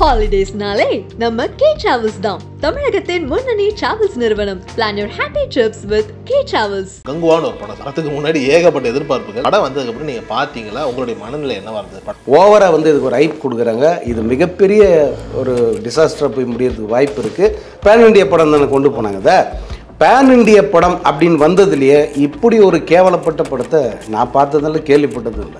ஹாலிடேஸ்னாலே நம்ம K travels தான் தமிழகத்தின் முன்னணி டிராவல்ஸ் நிறுவனம் plan your happy trips with K travels கங்குவான்னு ஒரு படம் அதுக்கு முன்னாடி ஏகப்பட்ட எதிர்பார்ப்புகள் படம் வந்ததுக்கப்புறம் நீங்கள் பார்த்தீங்களா உங்களுடைய மனநிலை என்னவா இருந்தது படம் ஓவராக வந்து இதுக்கு ஒரு ஹைப் கொடுக்குறாங்க இது மிகப்பெரிய ஒரு டிசாஸ்டராக போய் முடியறதுக்கு வாய்ப்பு இருக்குது பேன் இண்டியா படம் தானே கொண்டு போனாங்க இதை பேன் இண்டியா படம் அப்படின்னு வந்ததுலேயே இப்படி ஒரு கேவலப்பட்ட படத்தை நான் பார்த்ததில்ல கேள்விப்பட்டது இல்லை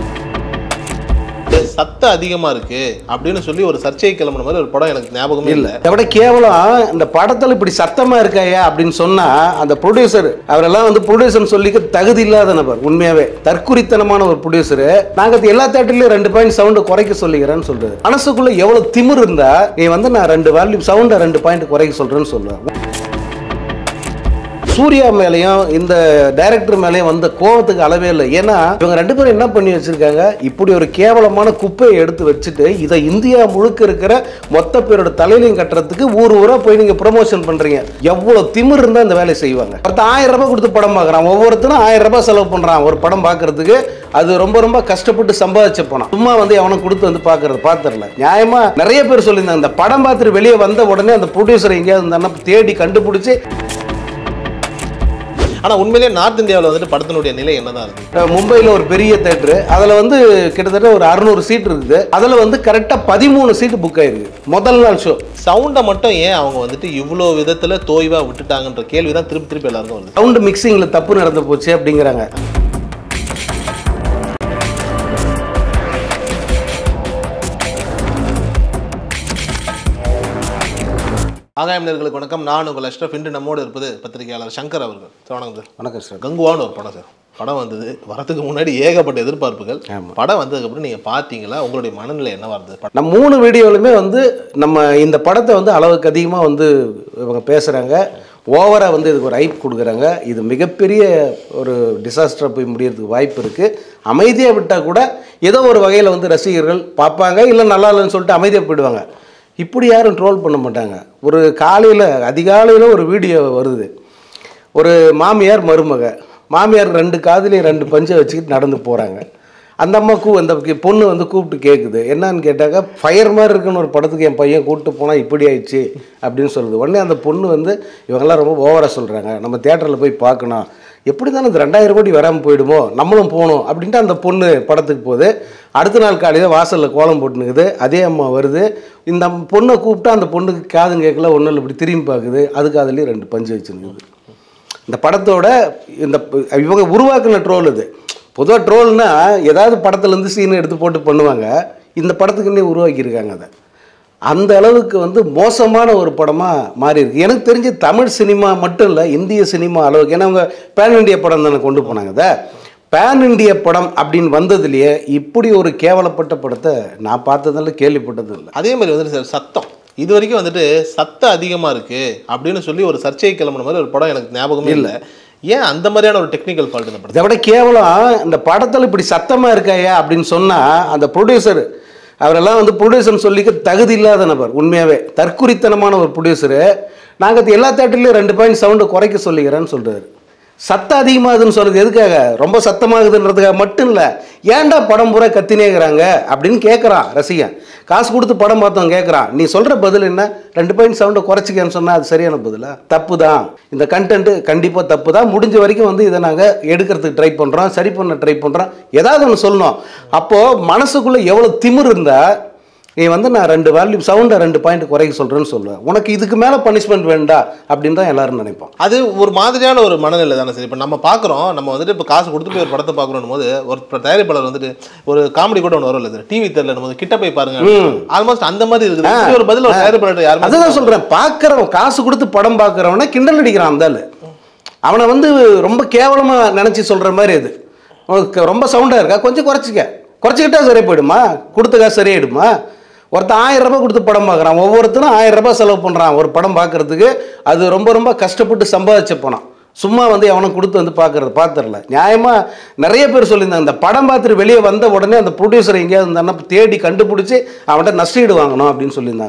இது சத்தம் அதிகமாக இருக்கு அப்படின்னு சொல்லி ஒரு சர்ச்சை கிளம்புன மாதிரி ஒரு படம் எனக்கு ஞாபகமே இல்லை இதை விட கேவலம் இந்த படத்தில் இப்படி சத்தமாக இருக்காயா அப்படின்னு சொன்னால் அந்த ப்ரொடியூசர் அவரெல்லாம் வந்து ப்ரொடியூசர்னு சொல்லிக்க தகுதி இல்லாத நபர் உண்மையாகவே தற்குறித்தனமான ஒரு ப்ரொடியூசரு நாங்கள் எல்லா தேட்டர்லையும் ரெண்டு பாயிண்ட் சவுண்டு குறைக்க சொல்லிக்கிறேன்னு சொல்றது மனசுக்குள்ளே எவ்வளோ திமிர் இருந்தா நீ வந்து நான் ரெண்டு வால்யூம் சவுண்டை ரெண்டு பாயிண்ட் குறைக்க சொல்கிறேன்னு சொல்லுவேன் சூர்யா மேலேயும் இந்த டைரக்டர் மேலேயும் வந்த கோவத்துக்கு அளவே இல்லை ஏன்னா இவங்க ரெண்டு பேரும் என்ன பண்ணி வச்சிருக்காங்க இப்படி ஒரு கேவலமான குப்பையை எடுத்து வச்சுட்டு இதை இந்தியா முழுக்க இருக்கிற மொத்த பேரோட தலையிலையும் கட்டுறதுக்கு ஊர் ஊரா போய் நீங்க ப்ரொமோஷன் பண்றீங்க எவ்வளவு திமிர் இருந்தா இந்த வேலையை செய்வாங்க ஒருத்தன் ஆயிரம் ரூபாய் கொடுத்து படம் பார்க்கறான் ஒவ்வொருத்தரும் ஆயிரம் ரூபாய் செலவு பண்றான் ஒரு படம் பார்க்கறதுக்கு அது ரொம்ப ரொம்ப கஷ்டப்பட்டு சம்பாதிச்ச பணம் சும்மா வந்து அவனை கொடுத்து வந்து பார்க்கறது பார்த்துடல நியாயமா நிறைய பேர் சொல்லியிருந்தாங்க இந்த படம் பார்த்துட்டு வெளியே வந்த உடனே அந்த ப்ரொடியூசர் எங்கேயாவது இருந்தாங்கன்னா தேடி கண்டுபிடிச்சு ஆனால் உண்மையிலேயே நார்த் இந்தியாவில் வந்துட்டு படத்தினுடைய நிலை என்னதான் இருக்கு மும்பையில் ஒரு பெரிய தேட்டரு அதில் வந்து கிட்டத்தட்ட ஒரு அறுநூறு சீட் இருக்குது அதில் வந்து கரெக்டாக பதிமூணு சீட்டு புக் ஆயிருக்கு முதல் நாள் ஷோ சவுண்டை மட்டும் ஏன் அவங்க வந்துட்டு இவ்வளோ விதத்தில் தோய்வாக விட்டுட்டாங்கன்ற கேள்வி தான் திருப்பி திருப்பி எல்லாருக்கும் வருது சவுண்டு மிக்சிங்கில் தப்பு நடந்து போச்சு அப்படிங்கிறாங்க ஆகாயம் நேர்களுக்கு வணக்கம் நான் உங்கள் அஷ்ரஃப் இன்று நம்மோடு இருப்பது பத்திரிகையாளர் சங்கர் அவர்கள் சார் வணக்கம் சார் வணக்கம் சார் கங்குவான்னு ஒரு படம் சார் படம் வந்தது வரதுக்கு முன்னாடி ஏகப்பட்ட எதிர்பார்ப்புகள் ஆமா. படம் வந்ததுக்கப்புறம் நீங்கள் பார்த்தீங்களா உங்களுடைய மனநிலை என்னவா இருந்தது படம் நம்ம மூணு வீடியோலுமே வந்து நம்ம இந்த படத்தை வந்து அளவுக்கு அதிகமாக வந்து இவங்க பேசுகிறாங்க ஓவராக வந்து இதுக்கு ஒரு ஹைப் கொடுக்குறாங்க இது மிகப்பெரிய ஒரு டிசாஸ்டராக போய் முடியறதுக்கு வாய்ப்பு இருக்குது அமைதியாக விட்டால் கூட ஏதோ ஒரு வகையில் வந்து ரசிகர்கள் பார்ப்பாங்க இல்லை நல்லா இல்லைன்னு சொல்லிட்டு அமைதியாக போயிடுவாங்க இப்படி யாரும் ட்ரோல் பண்ண மாட்டாங்க ஒரு காலையில் அதிகாலையில் ஒரு வீடியோ வருது ஒரு மாமியார் மருமக மாமியார் ரெண்டு காதுலேயும் ரெண்டு பஞ்சை வச்சுக்கிட்டு நடந்து போகிறாங்க அந்த அம்மா கூ அந்த கி- பொண்ணு வந்து கூப்பிட்டு கேட்குது என்னன்னு கேட்டாக்க ஃபயர் மாதிரி இருக்குன்னு ஒரு படத்துக்கு என் பையன் கூப்பிட்டு போனால் இப்படி ஆயிடுச்சு அப்படின்னு சொல்லுது உடனே அந்த பொண்ணு வந்து இவங்கெல்லாம் ரொம்ப ஓவராக சொல்கிறாங்க நம்ம தேட்டரில் போய் பார்க்கணும் எப்படி தானே இந்த ரெண்டாயிரம் கோடி வராமல் போயிடுமோ நம்மளும் போகணும் அப்படின்ட்டு அந்த பொண்ணு படத்துக்கு போகுது அடுத்த நாள் காலையில் வாசலில் கோலம் போட்டுனுக்குது அதே அம்மா வருது இந்த பொண்ணை கூப்பிட்டா அந்த பொண்ணுக்கு காதும் கேட்கல ஒன்றும் இல்லை இப்படி திரும்பி பார்க்குது அதுக்கு அதுலேயும் ரெண்டு பஞ்சு வச்சுருக்குது இந்த படத்தோட இந்த இவங்க உருவாக்குன ட்ரோல் இது பொதுவாக ட்ரோல்னா ஏதாவது படத்துலேருந்து சீன் எடுத்து போட்டு பண்ணுவாங்க இந்த படத்துக்குன்னே உருவாக்கியிருக்காங்க அதை அந்த அளவுக்கு வந்து மோசமான ஒரு படமாக மாறி இருக்கு எனக்கு தெரிஞ்சு தமிழ் சினிமா மட்டும் இல்லை இந்திய சினிமா அளவுக்கு ஏன்னா அவங்க பேன் இண்டியா படம் தானே கொண்டு போனாங்க அதை பேன் இண்டியா படம் அப்படின்னு வந்ததுலேயே இப்படி ஒரு கேவலப்பட்ட படத்தை நான் பார்த்ததில்ல கேள்விப்பட்டதும் இல்லை அதே மாதிரி வந்துட்டு சார் சத்தம் இது வரைக்கும் வந்துட்டு சத்தம் அதிகமாக இருக்கு அப்படின்னு சொல்லி ஒரு சர்ச்சை கிளம்புன மாதிரி ஒரு படம் எனக்கு ஞாபகமே இல்லை ஏன் அந்த மாதிரியான ஒரு டெக்னிக்கல் ஃபால்ட் இந்த படத்தில் இதை விட கேவலம் இந்த படத்தில் இப்படி சத்தமாக இருக்காயா அப்படின்னு சொன்னால் அந்த ப்ரொடியூசர் அவரெல்லாம் வந்து ப்ரொடியூசர்னு சொல்லிக்க தகுதி இல்லாத நபர் உண்மையாகவே தற்குறித்தனமான ஒரு ப்ரொடியூசரு நாங்கள் எல்லா தேட்டர்லையும் ரெண்டு பாயிண்ட் சவுண்டு குறைக்க சொல்லிக்கிறேன்னு சொல்கிறாரு சத்தம் அதிகமாகுதுன்னு சொல்றது எதுக்காக ரொம்ப சத்தமாகுதுன்றதுக்காக மட்டும் இல்லை ஏன்டா படம் பூரா கத்தினேங்கிறாங்க அப்படின்னு கேட்குறான் ரசிகன் காசு கொடுத்து படம் பார்த்தவன் கேட்குறான் நீ சொல்கிற பதில் என்ன ரெண்டு பாயிண்ட் சவுண்டை குறைச்சிக்கன்னு சொன்னால் அது சரியான பதிலா தப்பு தான் இந்த கண்டென்ட்டு கண்டிப்பாக தப்பு தான் முடிஞ்ச வரைக்கும் வந்து இதை நாங்கள் எடுக்கிறதுக்கு ட்ரை பண்ணுறோம் சரி பண்ண ட்ரை பண்ணுறோம் ஏதாவது ஒன்று சொல்லணும் அப்போது மனசுக்குள்ளே எவ்வளோ திமிர் இருந்தால் நீ வந்து நான் ரெண்டு வேல்யூ சவுண்டை ரெண்டு பாயிண்ட் குறைக்க சொல்கிறேன்னு சொல்லுவேன் உனக்கு இதுக்கு மேலே பனிஷ்மெண்ட் வேண்டா அப்படின்னு தான் எல்லாரும் நினைப்போம் அது ஒரு மாதிரியான ஒரு மனநிலை தானே சரி இப்போ நம்ம பார்க்குறோம் நம்ம வந்துட்டு இப்போ காசு கொடுத்து போய் ஒரு படத்தை பார்க்குறோம் போது ஒரு இப்ப தயாரிப்பாளர் வந்துட்டு ஒரு காமெடி கூட ஒன்று வரும்ல சார் டிவி தெரியல போது கிட்ட போய் பாருங்க ஆல்மோஸ்ட் அந்த மாதிரி இருக்குது இப்படி ஒரு பதில் ஒரு தயாரிப்பாளர் யாருமே அதுதான் சொல்கிறேன் பார்க்குறவன் காசு கொடுத்து படம் பார்க்குறவனை கிண்டல் அடிக்கிறான் அந்த ஆளு அவனை வந்து ரொம்ப கேவலமாக நினச்சி சொல்கிற மாதிரி இது உனக்கு ரொம்ப சவுண்டாக இருக்கா கொஞ்சம் குறைச்சிக்க குறைச்சிக்கிட்டா சரியா போயிடுமா கொடுத்த காசு சரியாயிடுமா ஒருத்தன் ஆயிரம் ரூபாய் கொடுத்து படம் பார்க்குறான் ஒவ்வொருத்தரும் ஆயிரம் ரூபாய் செலவு பண்ணுறான் ஒரு படம் பார்க்குறதுக்கு அது ரொம்ப ரொம்ப கஷ்டப்பட்டு சம்பாதிச்ச பணம் சும்மா வந்து அவனை கொடுத்து வந்து பார்க்கறது பார்த்துடல நியாயமாக நிறைய பேர் சொல்லியிருந்தாங்க இந்த படம் பார்த்துட்டு வெளியே வந்த உடனே அந்த ப்ரொடியூசர் எங்கேயாவது இருந்தான்னா தேடி கண்டுபிடிச்சி அவன்கிட்ட நஷ்டீடு வாங்கணும் அப்படின்னு சொல்லியிருந்தாங்க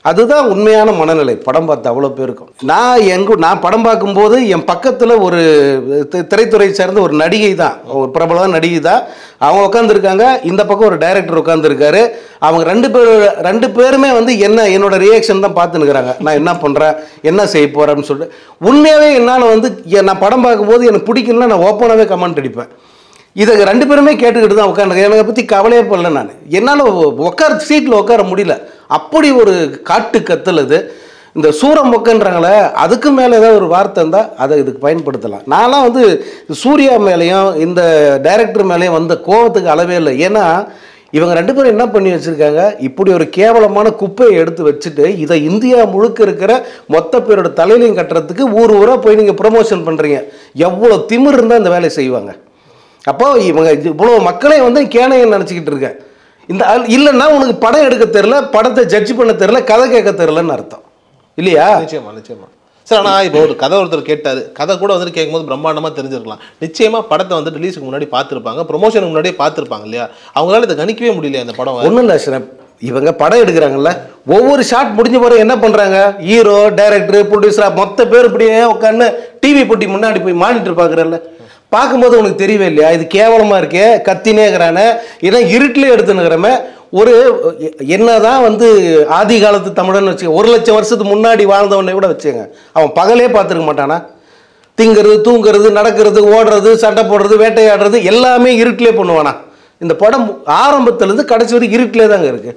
அதுதான் உண்மையான மனநிலை படம் பார்த்து அவ்வளோ பேருக்கும் நான் எங்க நான் படம் பார்க்கும்போது என் பக்கத்தில் ஒரு தி- திரைத்துறை சேர்ந்த ஒரு நடிகை தான் ஒரு பிரபலமான நடிகை தான் அவங்க உட்காந்துருக்காங்க இந்த பக்கம் ஒரு டைரக்டர் உட்காந்துருக்காரு அவங்க ரெண்டு பேர் ரெண்டு பேருமே வந்து என்ன என்னோட ரியாக்ஷன் தான் பார்த்துனுக்குறாங்க நான் என்ன பண்ணுறேன் என்ன செய்ய போகிறேன்னு சொல்லிட்டு உண்மையாகவே என்னால் வந்து எ- நான் படம் பார்க்கும்போது எனக்கு பிடிக்கலன்னா நான் ஓப்பனாகவே கமெண்ட் அடிப்பேன் இதை ரெண்டு பேருமே கேட்டுக்கிட்டு தான் உட்காந்து என்னை பற்றி கவலையே படல நான் என்னால் உட்கார சீட்டில் உட்கார முடியல அப்படி ஒரு காட்டு கத்தல் இது இந்த சூரம் மொக்கன்றாங்களே அதுக்கு மேலே ஏதாவது ஒரு வார்த்தை இருந்தால் அதை இதுக்கு பயன்படுத்தலாம் நான்லாம் வந்து சூர்யா மேலேயும் இந்த டைரக்டர் மேலேயும் வந்த கோவத்துக்கு அளவே இல்லை ஏன்னா இவங்க ரெண்டு பேரும் என்ன பண்ணி வச்சுருக்காங்க இப்படி ஒரு கேவலமான குப்பையை எடுத்து வச்சுட்டு இதை இந்தியா முழுக்க இருக்கிற மொத்த பேரோட தலையிலையும் கட்டுறதுக்கு ஊர் ஊராக போய் நீங்கள் ப்ரொமோஷன் பண்ணுறீங்க எவ்வளோ திமிர் இருந்தால் இந்த வேலையை செய்வாங்க அப்போ இவங்க இவ்வளோ மக்களே வந்து கேனையன் நினச்சிக்கிட்டு இருக்க இந்த ஆள் இல்லைன்னா உனக்கு படம் எடுக்க தெரில படத்தை ஜட்ஜ் பண்ண தெரில கதை கேட்க தெரிலன்னு அர்த்தம் இல்லையா நிச்சயமா நிச்சயமா சார் ஆனா இப்போ ஒரு கதை ஒருத்தர் கேட்டாரு கதை கூட வந்துட்டு கேட்கும்போது பிரம்மாண்டமா தெரிஞ்சிருக்கலாம் நிச்சயமா படத்தை வந்து ரிலீஸுக்கு முன்னாடி பார்த்திருப்பாங்க ப்ரொமோஷனுக்கு முன்னாடியே பார்த்திருப்பாங்க இல்லையா அவங்களால இதை கணிக்கவே முடியல அந்த படம் ஒன்றும் இல்லை அஷ்ரப் இவங்க படம் எடுக்கிறாங்கல்ல ஒவ்வொரு ஷாட் முடிஞ்ச பிறகு என்ன பண்ணுறாங்க ஹீரோ டைரக்டர் ப்ரொடியூசர் மொத்த பேர் இப்படியே உட்காந்து டிவி போட்டி முன்னாடி போய் மானிட்டர் பார்க்குறல்ல பார்க்கும்போது உனக்கு தெரியவே இல்லையா இது கேவலமாக இருக்கே கத்தினே இருக்கிறானே ஏன்னா இருட்டிலே எடுத்துனுக்கிறமே ஒரு எ- என்னதான் வந்து ஆதி காலத்து தமிழன் வச்சுக்க ஒரு லட்சம் வருஷத்துக்கு முன்னாடி வாழ்ந்தவனை கூட வச்சுங்க அவன் பகலே பார்த்துருக்க மாட்டானா திங்கிறது தூங்குறது நடக்கிறது ஓடுறது சண்டை போடுறது வேட்டையாடுறது எல்லாமே இருட்டிலே பண்ணுவானா இந்த படம் ஆரம்பத்துலேருந்து கடைசி வரைக்கும் இருட்டிலே தாங்க இருக்கு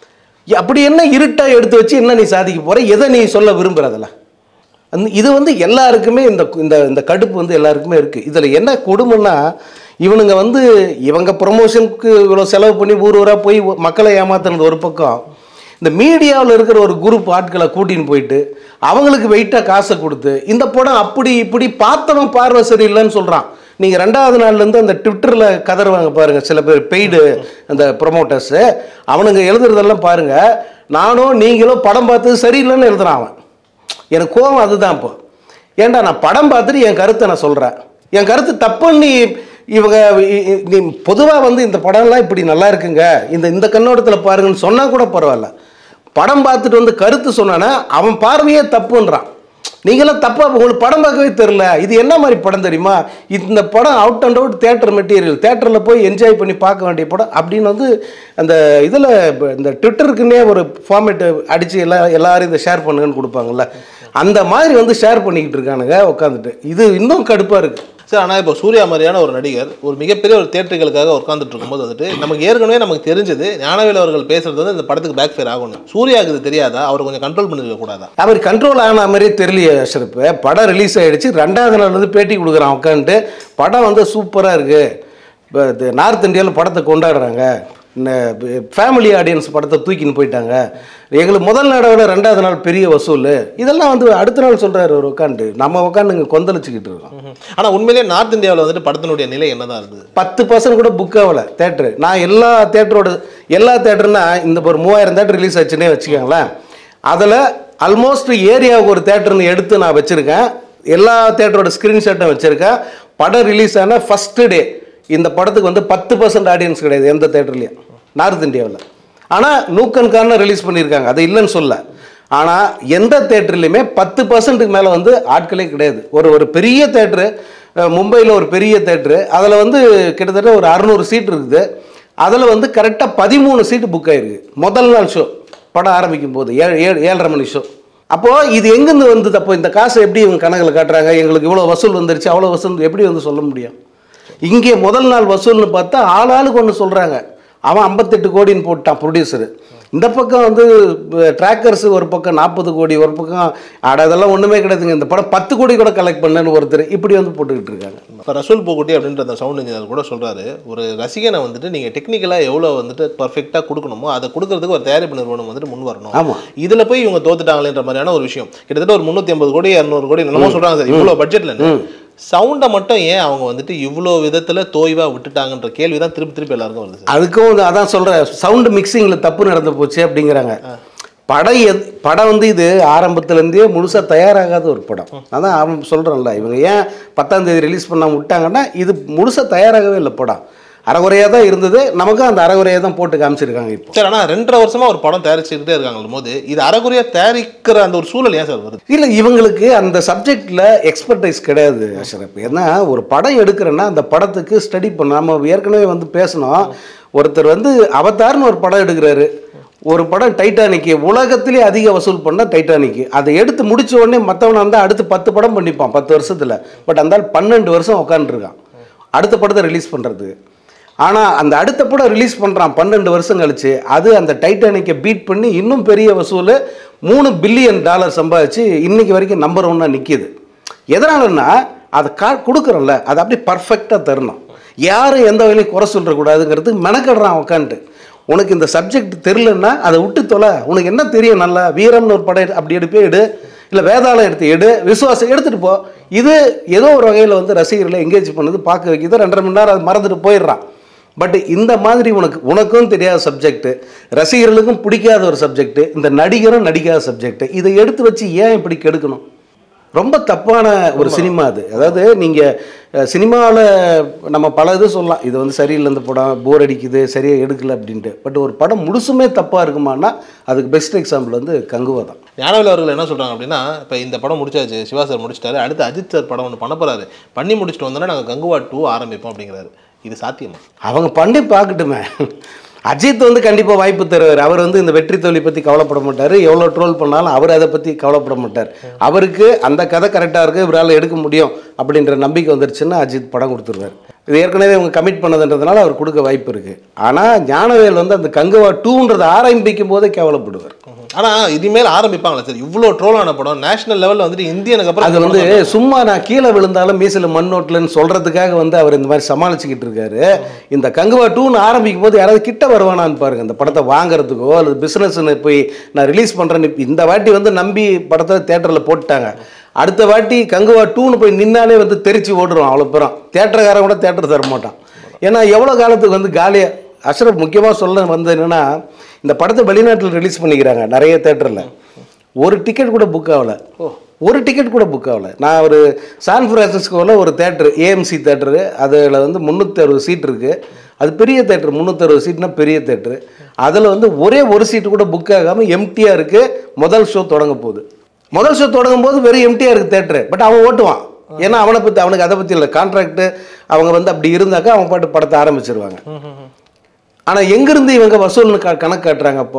இ- அப்படி என்ன இருட்டா எடுத்து வச்சு என்ன நீ சாதிக்க போற எதை நீ சொல்ல விரும்புறதில்ல அந்த இது வந்து எல்லாருக்குமே இந்த இந்த இந்த கடுப்பு வந்து எல்லாருக்குமே இருக்கு இதுல என்ன கொடுமைன்னா இவனுங்க வந்து இவங்க ப்ரொமோஷனுக்கு இவ்வளோ செலவு பண்ணி ஊர் ஊரா போய் மக்களை ஏமாத்துனது ஒரு பக்கம் இந்த மீடியாவில் இருக்கிற ஒரு குரூப் ஆட்களை கூட்டின்னு போயிட்டு அவங்களுக்கு வெயிட்டாக காசை கொடுத்து இந்த படம் அப்படி இப்படி பார்த்தவன் பார்வை சரியில்லைன்னு சொல்கிறான் நீங்கள் ரெண்டாவது நாள்லேருந்து அந்த ட்விட்டரில் கதறுவாங்க பாருங்கள் சில பேர் பெய்டு அந்த ப்ரொமோட்டர்ஸு அவனுங்க எழுதுறதெல்லாம் பாருங்கள் நானும் நீங்களும் படம் பார்த்தது சரியில்லைன்னு எழுதுறான் அவன் எனக்கு கோவம் அதுதான் இப்போ ஏன்டா நான் படம் பார்த்துட்டு என் கருத்தை நான் சொல்கிறேன் என் கருத்து தப்புன்னு நீ இவங்க இ- இ- நீ பொதுவாக வந்து இந்த படம்லாம் இப்படி நல்லா இருக்குங்க இந்த இந்த கண்ணோட்டத்தில் பாருங்கன்னு சொன்னால் கூட பரவாயில்ல படம் பார்த்துட்டு வந்து கருத்து சொன்னானா அவன் பார்வையே தப்புன்றான் நீங்களாம் தப்பா உங்களுக்கு படம் பார்க்கவே தெரில இது என்ன மாதிரி படம் தெரியுமா இந்த படம் out and out theatre material தேட்டரில் போய் என்ஜாய் பண்ணி பார்க்க வேண்டிய படம் அப்படின்னு வந்து அந்த இதில் இந்த ட்விட்டருக்குன்னே ஒரு ஃபார்மேட் அடித்து எல்லா எல்லாரும் இதை ஷேர் பண்ணுங்கன்னு கொடுப்பாங்கல்ல அந்த மாதிரி வந்து ஷேர் பண்ணிக்கிட்டு இருக்கானுங்க உட்காந்துட்டு இது இன்னும் கடுப்பாக இருக்குது சார் ஆனால் இப்போ சூர்யா மாதிரியான ஒரு நடிகர் ஒரு மிகப்பெரிய ஒரு தேட்டர்களுக்காக உட்காந்துட்டு இருக்கும்போது வந்துட்டு நமக்கு ஏற்கனவே நமக்கு தெரிஞ்சது ஞானவேல் அவர்கள் பேசுறது வந்து இந்த படத்துக்கு பேக் ஃபேர் ஆகணும் சூர்யாவுக்கு இது தெரியாதா அவர் கொஞ்சம் கண்ட்ரோல் பண்ணிருக்க கூடாதா அவர் கண்ட்ரோல் ஆன மாதிரியே தெரியலையே அஷ்ரப் படம் ரிலீஸ் ஆயிடுச்சு ரெண்டாவது நாள் வந்து பேட்டி கொடுக்குறான் உட்காந்துட்டு படம் வந்து சூப்பராக இருக்குது நார்த் இந்தியாவில் படத்தை கொண்டாடுறாங்க ஃபேமிலி ஆடியன்ஸ் படத்தை தூக்கின்னு போயிட்டாங்க எங்களுக்கு முதல் நாளை விட ரெண்டாவது நாள் பெரிய வசூல் இதெல்லாம் வந்து அடுத்த நாள் சொல்கிறாரு அவர் உட்காந்து நம்ம உட்காந்து இங்கே கொந்தளிச்சுக்கிட்டு இருக்கோம் ஆனா உண்மையிலேயே நார்த் இந்தியாவில் வந்துட்டு படத்தினுடைய நிலை என்னதான் இருந்தது பத்து பர்சன்ட் கூட புக் ஆகலை தேட்டரு நான் எல்லா தேட்டரோட எல்லா தேட்டருனா இந்த ஒரு மூவாயிரம் தேட்டர் ரிலீஸ் ஆச்சுன்னே வச்சுக்கோங்களேன் அதில் ஆல்மோஸ்ட் ஏரியாவுக்கு ஒரு தேட்டர்னு எடுத்து நான் வச்சுருக்கேன் எல்லா தேட்டரோட ஸ்க்ரீன்ஷாட்டும் வச்சுருக்கேன் படம் ரிலீஸ் ஆன ஃபஸ்ட்டு டே இந்த படத்துக்கு வந்து பத்து பர்சன்ட் ஆடியன்ஸ் கிடையாது எந்த தேட்டர்லையும் நார்த் இந்தியாவில் ஆனால் நூக்கன்கான ரிலீஸ் பண்ணியிருக்காங்க அது இல்லைன்னு சொல்ல ஆனால் எந்த தேட்டர்லையுமே பத்து பர்சன்ட்டுக்கு மேலே வந்து ஆட்களே கிடையாது ஒரு ஒரு பெரிய தேட்டரு மும்பையில் ஒரு பெரிய தேட்டரு அதில் வந்து கிட்டத்தட்ட ஒரு அறநூறு சீட் இருக்குது அதில் வந்து கரெக்டாக பதிமூணு சீட்டு புக் ஆயிருக்கு முதல் நாள் ஷோ படம் ஆரம்பிக்கும் போது ஏழு ஏழு ஏழரை மணி ஷோ அப்போது இது எங்கேருந்து வந்தது அப்போ இந்த காசை எப்படி இவங்க கணக்கில் காட்டுறாங்க எங்களுக்கு இவ்வளோ வசூல் வந்துருச்சு அவ்வளோ வசூல் எப்படி வந்து சொல்ல முடியும் இங்கே முதல் நாள் வசூல்னு பார்த்தா ஆள் ஆளுக்கு ஒன்று சொல்கிறாங்க அவன் ஐம்பத்தெட்டு கோடின்னு போட்டான் ப்ரொடியூசரு இந்த பக்கம் வந்து ட்ராக்கர்ஸ் ஒரு பக்கம் நாற்பது கோடி ஒரு பக்கம் அட அதெல்லாம் ஒன்றுமே கிடையாதுங்க இந்த படம் பத்து கோடி கூட கலெக்ட் பண்ணேன்னு ஒருத்தர் இப்படி வந்து போட்டுக்கிட்டு இருக்காங்க இப்போ ரசூல் பூக்குட்டி அப்படின்ற அந்த சவுண்ட் இன்ஜினியர் கூட சொல்றாரு ஒரு ரசிகனை வந்துட்டு நீங்க டெக்னிக்கலா எவ்வளவு வந்துட்டு பர்ஃபெக்டா கொடுக்கணுமோ அதை கொடுக்கறதுக்கு ஒரு தயாரிப்பு நிறுவனம் வந்துட்டு முன் வரணும் ஆமாம் இதுல போய் இவங்க தோத்துட்டாங்களேன்ற மாதிரியான ஒரு விஷயம் கிட்டத்தட்ட ஒரு முந்நூத்தி ஐம்பது கோடி இரநூறு கோடி என்னமோ சொல்றாங்க சார் இவ்வளவு பட்ஜெட்ல சவுண்டை மட்டும் ஏன் அவங்க வந்துட்டு இவ்வளோ விதத்துல தோய்வா விட்டுட்டாங்கன்ற கேள்வி தான் திருப்பி திருப்பி எல்லாருக்கும் வருது சார் அதுக்கும் வந்து அதான் சொல்கிறேன் சவுண்டு மிக்சிங்கில் தப்பு நடந்து போச்சு அப்படிங்கிறாங்க படம் எத் படம் வந்து இது ஆரம்பத்துலேருந்தே முழுசாக தயாராகாத ஒரு படம் அதான் அவன் சொல்கிறேன்ல இவங்க ஏன் பத்தாம் தேதி ரிலீஸ் பண்ணாம விட்டாங்கன்னா இது முழுசாக தயாராகவே இல்லை படம் அறகுறையாக தான் இருந்தது நமக்கும் அந்த அறகுறையாக தான் போட்டு காமிச்சிருக்காங்க இப்போ சரி ஆனா ரெண்டரை வருஷமா ஒரு படம் தயாரிச்சுக்கிட்டே இருக்காங்க போது இது அறகுறையா தயாரிக்கிற அந்த ஒரு சூழல் ஏன் சார் வருது இல்லை இவங்களுக்கு அந்த சப்ஜெக்டில் எக்ஸ்பர்டைஸ் கிடையாது அஷ்ரப் ஏன்னா ஒரு படம் எடுக்கிறேன்னா அந்த படத்துக்கு ஸ்டடி பண்ண நம்ம ஏற்கனவே வந்து பேசணும் ஒருத்தர் வந்து அவதார்னு ஒரு படம் எடுக்கிறாரு ஒரு படம் டைட்டானிக்கு உலகத்திலே அதிக வசூல் பண்ண டைட்டானிக்கு அதை எடுத்து முடிச்ச உடனே மற்றவன் வந்து அடுத்து பத்து படம் பண்ணிப்பான் பத்து வருஷத்தில் பட் அந்த ஆள் பன்னெண்டு வருஷம் உட்காந்துருக்கான் அடுத்த படத்தை ரிலீஸ் பண்ணுறதுக்கு ஆனால் அந்த அடுத்த படம் ரிலீஸ் பண்ணுறான் பன்னெண்டு வருஷம் கழிச்சு அது அந்த டைட்டானிக்கை பீட் பண்ணி இன்னும் பெரிய வசூல் மூணு பில்லியன் டாலர் சம்பாதிச்சு இன்னைக்கு வரைக்கும் நம்பர் ஒன்னாக நிற்கிது எதனாலன்னா அதை கா கொடுக்குறோம்ல அதை அப்படியே பர்ஃபெக்டாக தரணும் யாரும் எந்த வகையிலையும் குறை சொல்லிடக்கூடாதுங்கிறதுக்கு மெனக்கடுறான் உட்காந்துட்டு உனக்கு இந்த சப்ஜெக்ட் தெரிலன்னா அதை விட்டு தொலை உனக்கு என்ன தெரியும் நல்லா வீரம்னு ஒரு படம் எடு- அப்படி எடுப்பே எடு இல்லை வேதாளம் எடுத்து எடு விசுவாசம் எடுத்துகிட்டு போ இது ஏதோ ஒரு வகையில் வந்து ரசிகர்களை எங்கேஜ் பண்ணுது பார்க்க வைக்கிது ரெண்டரை மணி நேரம் அது மறந்துட்டு போயிடுறான் பட் இந்த மாதிரி உனக்கு உனக்கும் தெரியாத சப்ஜெக்ட் ரசிகர்களுக்கும் பிடிக்காத ஒரு சப்ஜெக்ட் இந்த நடிகரும் நடிக்காத சப்ஜெக்ட் இதை எடுத்து வச்சு ஏன் இப்படி கெடுக்கணும் ரொம்ப தப்பான ஒரு சினிமா அது அதாவது நீங்கள் சினிமாவில் நம்ம பல இது சொல்லலாம் இது வந்து சரியில்லை இந்த படம் போர் அடிக்குது சரியாக எடுக்கல அப்படின்ட்டு பட் ஒரு படம் முழுசுமே தப்பாக இருக்குமானா அதுக்கு பெஸ்ட் எக்ஸாம்பிள் வந்து கங்குவா தான் ஞானவேல் அவர்கள் என்ன சொல்றாங்க அப்படின்னா இப்போ இந்த படம் முடிச்சாச்சு சிவா சார் முடிச்சிட்டாரு அடுத்து அஜித் சார் படம் ஒன்று பண்ண போறாரு பண்ணி முடிச்சுட்டு வந்தோன்னா நாங்கள் கங்குவா டூ ஆரம்பிப்போம் அப்படிங்கிறாரு இது சாத்தியமா அவங்க பண்ணி பார்க்கட்டுமே அஜித் வந்து கண்டிப்பாக வாய்ப்பு தருவார் அவர் வந்து இந்த வெற்றி தோல்வி பற்றி கவலைப்பட மாட்டார் எவ்வளோ ட்ரோல் பண்ணாலும் அவர் அதை பற்றி கவலைப்பட மாட்டார் அவருக்கு அந்த கதை கரெக்டாக இருக்குது இவரால் எடுக்க முடியும் அப்படின்ற நம்பிக்கை வந்துருச்சுன்னா அஜித் படம் கொடுத்துருவார் இது ஏற்கனவே அவங்க கமிட் பண்ணதுன்றதுனால அவர் கொடுக்க வாய்ப்பு இருக்குது ஆனால் ஞானவேல் வந்து அந்த கங்குவா டூன்றதை ஆரம்பிக்கும் போதே கேவலப்படுவார் ஆனா இனிமேல் ஆரம்பிப்பாங்களா சார் இவ்வளோ ட்ரோல் ஆன படம் நேஷனல் லெவலில் வந்துட்டு இந்தியனுக்கு அப்புறம் அது வந்து சும்மா நான் கீழே விழுந்தாலும் மீசில் மண் ஓட்டலன்னு சொல்கிறதுக்காக வந்து அவர் இந்த மாதிரி சமாளிச்சுக்கிட்டு இருக்காரு இந்த கங்குவா டூன்னு ஆரம்பிக்கும் போது யாராவது கிட்ட வருவானான்னு பாருங்க இந்த படத்தை வாங்குறதுக்கோ அல்லது பிஸ்னஸ்ன்னு போய் நான் ரிலீஸ் பண்ணுறேன்னு இந்த வாட்டி வந்து நம்பி படத்தை தேட்டரில் போட்டுட்டாங்க அடுத்த வாட்டி கங்குவா டூன்னு போய் நின்னாலே வந்து தெரிச்சு ஓடுறோம் அவ்வளோ பேரும் தேட்டருக்காரன் கூட தேட்டர் தர மாட்டான் ஏன்னா எவ்வளோ காலத்துக்கு வந்து காலியாக அஷ்ரப் முக்கியமாக சொல்ல வந்து என்னன்னா இந்த படத்தை வெளிநாட்டில் ரிலீஸ் பண்ணிக்கிறாங்க நிறைய தேட்டரில் ஒரு டிக்கெட் கூட புக் ஆகல ஒரு டிக்கெட் கூட புக் ஆகல நான் ஒரு சான் ஃப்ரான்சிஸ்கோவில் ஒரு தேட்டர் ஏஎம்சி தேட்டரு அதில் வந்து முந்நூற்றி அறுபது சீட் இருக்குது அது பெரிய தேட்டர் முந்நூற்றறுபது சீட்னா பெரிய தேட்டரு அதில் வந்து ஒரே ஒரு சீட்டு கூட புக் ஆகாமல் எம்டியாக இருக்குது முதல் ஷோ தொடங்க போகுது முதல் ஷோ தொடங்கும் போது வெறும் எம்டியாக இருக்குது தேட்டரு பட் அவன் ஓட்டுவான் ஏன்னா அவனை பற்றி அவனுக்கு அதை பற்றி இல்லை கான்ட்ராக்ட் அவங்க வந்து அப்படி இருந்தாக்கா அவன் பாட்டு படத்தை ஆரம்பிச்சிருவாங்க ஆனால் எங்கேருந்து இவங்க வசூல்னு க கணக்கு காட்டுறாங்க அப்போ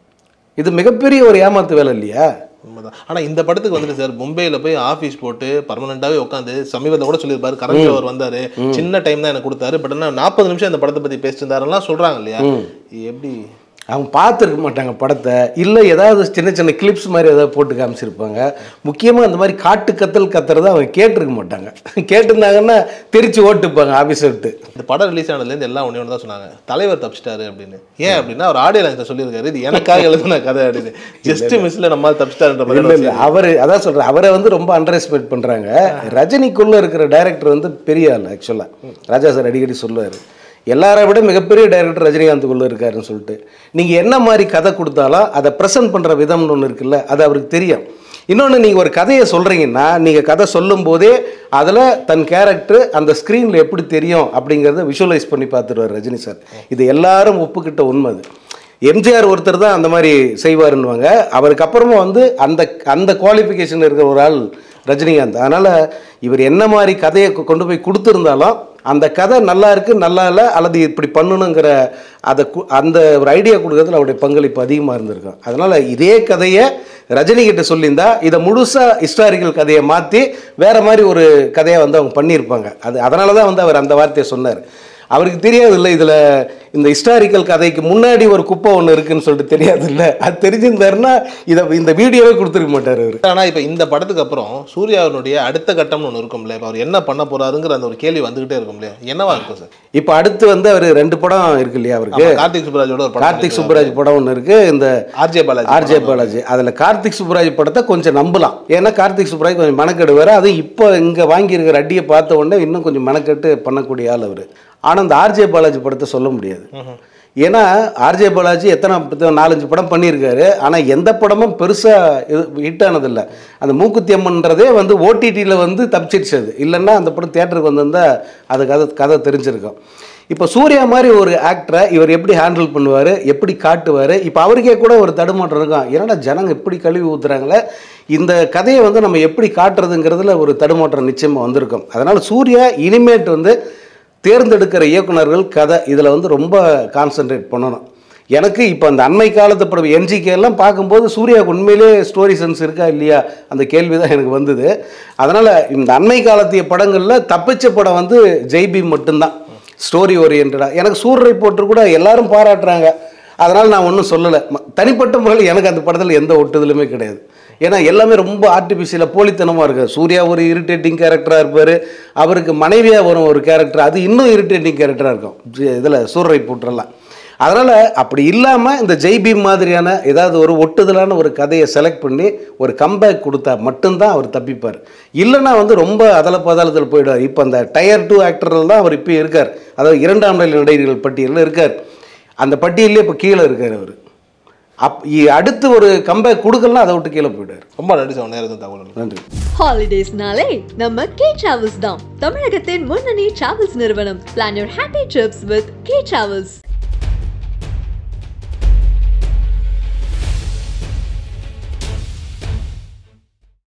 இது மிகப்பெரிய ஒரு ஏமாத்து வேலை இல்லையா உண்மைதான் ஆனா இந்த படத்துக்கு வந்துட்டு சார் மும்பையில போய் ஆபீஸ் போட்டு பர்மனண்டாவே உட்காந்து சமீபத்தில் கூட சொல்லியிருப்பாரு கரண் அவர் வந்தாரு சின்ன டைம் தான் எனக்கு கொடுத்தாரு பட் ஆனால் நாற்பது நிமிஷம் இந்த படத்தை பத்தி பேசிட்டு இருந்தாருலாம் சொல்றாங்க இல்லையா எப்படி அவங்க பார்த்துருக்க மாட்டாங்க படத்தை இல்லை ஏதாவது சின்ன சின்ன கிளிப்ஸ் மாதிரி ஏதாவது போட்டு காமிச்சிருப்பாங்க முக்கியமாக அந்த மாதிரி காட்டு கத்தல் கத்துறதை அவங்க கேட்டிருக்க மாட்டாங்க கேட்டிருந்தாங்கன்னா தெரிச்சு ஓட்டுப்பாங்க ஆஃபீஸை விட்டு இந்த படம் ரிலீஸ் ஆனதுலேருந்து எல்லாம் ஒண்ணே ஒன்று தான் சொன்னாங்க தலைவர் தப்பிச்சிட்டாரு அப்படின்னு ஏன் அப்படின்னா அவர் ஆடியோ லான்ச்சில் சொல்லியிருக்காரு இது எனக்காக எழுதுன கதை அப்படின்னு ஜஸ்ட் மிஸ்ல நம்ம தப்பிச்சிட்டாருன்ற இல்லை மாதிரி இல்லை அவர் அதான் சொல்கிறேன் அவரை வந்து ரொம்ப அண்டர் எஸ்டிமேட் பண்ணுறாங்க ரஜினிக்குள்ளே இருக்கிற டைரக்டர் வந்து பெரிய ஆள் ஆக்சுவலாக ராஜா சார் அடிக்கடி சொல்லுவார் எல்லாரை விட மிகப்பெரிய டைரக்டர் ரஜினிகாந்துக்குள்ளே இருக்காருன்னு சொல்லிட்டு நீங்கள் என்ன மாதிரி கதை கொடுத்தாலும் அதை ப்ரெசென்ட் பண்ணுற விதம்னு ஒன்று இருக்குல்ல அது அவருக்கு தெரியும் இன்னொன்று நீங்கள் ஒரு கதையை சொல்கிறீங்கன்னா நீங்கள் கதை சொல்லும் போதே அதில் தன் கேரக்டர் அந்த ஸ்க்ரீனில் எப்படி தெரியும் அப்படிங்கிறத விஷுவலைஸ் பண்ணி பார்த்துருவார் ரஜினி சார் இது எல்லாரும் ஒப்புக்கிட்ட உண்மை அது எம்ஜிஆர் ஒருத்தர் தான் அந்த மாதிரி செய்வாருன்னுவாங்க அவருக்கு அப்புறமா வந்து அந்த அந்த குவாலிஃபிகேஷன் இருக்கிற ஒரு ஆள் ரஜினிகாந்த் அதனால் இவர் என்ன மாதிரி கதையை கொ- கொண்டு போய் கொடுத்துருந்தாலும் அந்த கதை நல்லா இருக்கு நல்லா இல்லை அல்லது இப்படி பண்ணணுங்கிற அதை கு- அந்த ஒரு ஐடியா கொடுக்கறதுல அவருடைய பங்களிப்பு அதிகமாக இருந்திருக்கும் அதனால் இதே கதையை ரஜினி கிட்ட சொல்லியிருந்தா இதை முழுசாக ஹிஸ்டாரிக்கல் கதையை மாற்றி வேற மாதிரி ஒரு கதையை வந்து அவங்க பண்ணியிருப்பாங்க அது அதனால தான் வந்து அவர் அந்த வார்த்தையை சொன்னார் அவருக்கு தெரியாது இல்லை இதில் இந்த ஹிஸ்டாரிக்கல் கதைக்கு முன்னாடி ஒரு குப்பை ஒன்று இருக்குன்னு சொல்லிட்டு தெரியாது இல்லை அது தெரிஞ்சிருந்தாருன்னா இதை இந்த வீடியோவே கொடுத்துருக்க மாட்டார் அவர் ஆனா இப்ப இந்த படத்துக்கு அப்புறம் சூர்யாவினுடைய அடுத்த கட்டம்னு ஒன்று இருக்கும்ல இப்ப அவர் என்ன பண்ண போறாருங்கிற அந்த ஒரு கேள்வி வந்துகிட்டே இருக்கும் இல்லையா என்னவா இருக்கும் சார் இப்போ அடுத்து வந்து அவர் ரெண்டு படம் இருக்கு இல்லையா அவருக்கு ஆமா, கார்த்திக் சுப்ராஜோட ஒரு படம் கார்த்திக் சுப்புராஜ் படம் ஒன்று இருக்கு இந்த ஆர்ஜே பாலாஜி ஆர்ஜே பாலாஜி அதில் கார்த்திக் சுப்புராஜ் படத்தை கொஞ்சம் நம்பலாம் ஏன்னா கார்த்திக் சுப்புராஜ் கொஞ்சம் மெனக்கெடு வேறு அதுவும் இப்போ இங்கே வாங்கியிருக்கிற அடியை பார்த்த உடனே இன்னும் கொஞ்சம் மெனக்கெட்டு பண்ணக்கூடிய ஆள் அவர் ஆனால் இந்த ஆர்ஜே பாலாஜி படத்தை சொல்ல முடியாது ஏன்னா ஆர்ஜே பாலாஜி எத்தனை பத்து- நாலஞ்சு படம் பண்ணியிருக்காரு ஆனால் எந்த படமும் பெருசாக ஹிட் ஆனதில்லை அந்த மூக்குத்தி அம்மன்றதே வந்து ஓடிடியில் வந்து தப்பிச்சிருச்சு அது இல்லைன்னா அந்த படம் தியேட்டருக்கு வந்திருந்தா அது கதை கதை தெரிஞ்சிருக்கும் இப்போ சூர்யா மாதிரி ஒரு ஆக்டரை இவர் எப்படி ஹேண்டில் பண்ணுவார் எப்படி காட்டுவார் இப்போ அவருக்கே கூட ஒரு தடுமாற்றம் இருக்கும் என்னடா ஜனங்க இப்படி கழுவி ஊத்துறாங்களே இந்த கதையை வந்து நம்ம எப்படி காட்டுறதுங்கிறதுல ஒரு தடுமாற்றம் நிச்சயமாக வந்திருக்கும் அதனால் சூர்யா இனிமேட் வந்து தேர்ந்தெடுக்கிற இயக்குனர்கள் கதை இதில் வந்து ரொம்ப கான்சென்ட்ரேட் பண்ணணும் எனக்கு இப்போ அந்த அண்மை காலத்து படம் என்ஜிகே எல்லாம் பார்க்கும்போது சூர்யாவுக்கு உண்மையிலே ஸ்டோரி சென்ஸ் இருக்கா இல்லையா அந்த கேள்வி தான் எனக்கு வந்தது அதனால் இந்த அண்மை காலத்திய படங்களில் தப்பிச்ச படம் வந்து ஜெய்பி மட்டும்தான் ஸ்டோரி ஓரியன்டாக எனக்கு சூரிய போட்டு கூட எல்லாரும் பாராட்டுறாங்க அதனால் நான் ஒன்றும் சொல்லலை ம- தனிப்பட்ட முறையில் எனக்கு அந்த படத்தில் எந்த ஒட்டுதலுமே கிடையாது ஏன்னா எல்லாமே ரொம்ப ஆர்டிஃபிஷியலாக போலித்தனமாக இருக்குது சூர்யா ஒரு இரிட்டேட்டிங் கேரக்டராக இருப்பார் அவருக்கு மனைவியாக வரும் ஒரு கேரக்டர் அது இன்னும் இரிட்டேட்டிங் கேரக்டராக இருக்கும் இதில் சூரரை போட்டுறலாம் அதனால் அப்படி இல்லாமல் இந்த ஜெய்பீம் மாதிரியான ஏதாவது ஒரு ஒட்டுதலான ஒரு கதையை செலக்ட் பண்ணி ஒரு கம்பேக் கொடுத்தா மட்டும்தான் அவர் தப்பிப்பார் இல்லைன்னா வந்து ரொம்ப அதல பாதாளத்தில் போயிடுவார் இப்போ அந்த டயர் டூ ஆக்டரில் தான் அவர் இப்போ இருக்கார் அதாவது இரண்டாம் நிலை நடிகர்கள் பட்டியலில் இருக்கார் அந்த பட்டியலே இப்போ கீழே இருக்கார் அவர் அப் இ- அடுத்து ஒரு கம்பேக் கொடுக்கலாம் அதை விட்டு கீழே போயிடுவார் ரொம்ப நன்றி சார் நேரத்தில் தகவல் நன்றி ஹாலிடேஸ்னாலே நம்ம கே டிராவல்ஸ் தான் தமிழகத்தின் முன்னணி டிராவல்ஸ் நிறுவனம் plan your happy trips with K travels